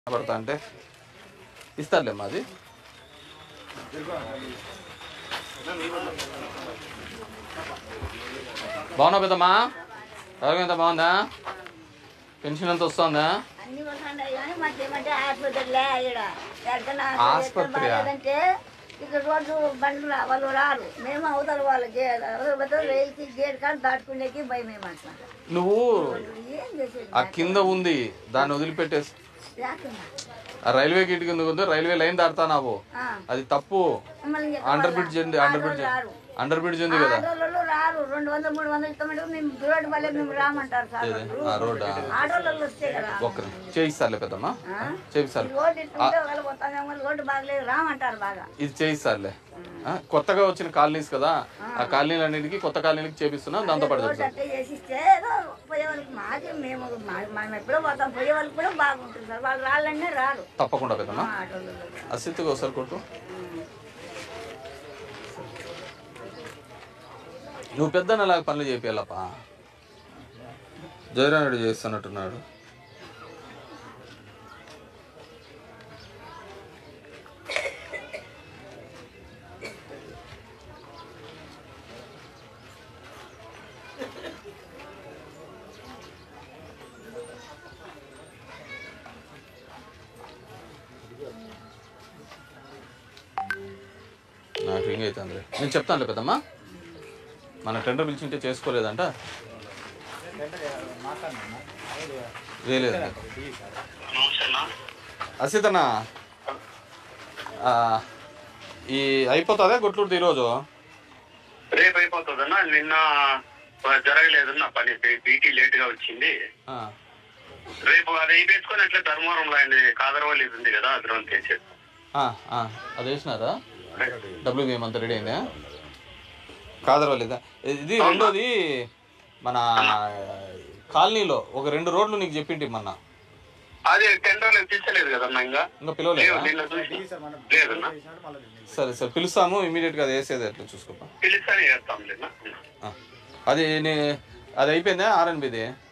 పడతా అంటే ఇస్తారులే మాది బాగున్నా పెద్దమ్మా ఆరోగ్యం ఎంత బాగుందా పెన్షన్ ఎంత వస్తుందా అన్ని వస్తున్నాయి కానీ మధ్య మధ్య ఆసుపత్రిలే ఇక్కడ ఎక్కడ ఆసుపత్రియా? అంటే ఇక్కడ రోజు బండ్లు రా- వాళ్ళు రారు మేము అవతల వాళ్ళ గేట్ అవతల రైలుకి గేట్ కాడ దాటుకునేకి భయం ఏమంటున్నారు నువ్వు ఏం చేసేది ఆ కింద ఉంది దాన్ని వదిలిపెట్టేసి లేకుండా ఆ రైల్వే గేట్ కింద ఉంది రైల్వే లైన్ దాడుతున్నావు ఆ, అది తప్పు మమ్మల్ని అండర్ బ్రిడ్జ్ ఉంది అండర్ బ్రిడ్జ్ రారు అండర్ బ్రిడ్జ్ ఉంది కదా ఆటోలలో రారు రెండు వందలు మూడు వందలు ఇస్తామంటే మేము రోడ్డు వల్లే మేము రామంటారు సార్ ఏది? ఆ రోడ్డా ఆటోలలో వస్తే కదా ఒక్క నిమిషం. చేయిస్తారులే పెద్దమ్మా ఆ? చేయిస్తారు రోడ్డు ఇస్తుంటే ఒకళ్ళు పోతామేమో రోడ్డు బాగలేదు రామంటారు బాగా ఇది చేయిస్తారులే ఆ, కొత్తగా వచ్చిన కాలనీస్ కదా ఆ కాలనీలన్నిటికీ కొత్త కాలనీలకి చేపిస్తున్నాం దాంతో పాటు రోడ్డు చెప్తాను అట్టే చేసిస్తే ఏదో పోయే వాళ్ళకి మాకే మేము మా- మనం ఎప్పుడో పోతాం పోయే వాళ్ళకి కూడా బాగుంటుంది సార్ వాళ్ళు రాళ్ళనే రారు తప్పకుండా పెద్దమ్మా ఆ ఆటోలలో అసిత్తుగా ఒకసారి కొట్టు నువ్వు పెద్దన్నలాగా పనులు చేపియాలప్పా జయరానుడు చేస్తున్నట్టున్నాడు నాకు రింగ్ అవుతుంది నేను చెప్తానులే పెద్దమ్మా మన టెండర్ పిలిచింటే చేసుకోలేదంట వేయలేదు అసితనా ఈ అయిపోతుందా గొట్లూరుది ఈరోజు రేపు అయిపోతుందన్నా నిన్న జరగలేదన్న పని బీటీ లేట్ గా వచ్చింది ఆ, రేపు అది అయిపోయించుకొని అట్లా ధర్మవరంలో ఆయన కాదరవల్లి ఇది ఉంది కదా అద్రం చేసేది ఆ, ఆ, అది వేసినారా డబ్ల్యూబీఎం అంతా రెడీ అయిందా కాదరవాలేదా ఇది రెండోది మన కాలనీలో ఒక రెండు రోడ్లు నీకు చెప్పింటి మొన్న అది టెండర్లు తీసలేదు కదన్నా ఇంకా ఇంకా పిలవలేదా లేవు, నిన్న చూసి లేదన్నా సరే సరే పిలుస్తాము ఇమీడియట్గా అది వేసేది అట్లా చూసుకోపా పిలుస్తానే చేస్తాం లేనా ఆ. అది నే అది అయిపోయిందా ఆర్ఎన్బిది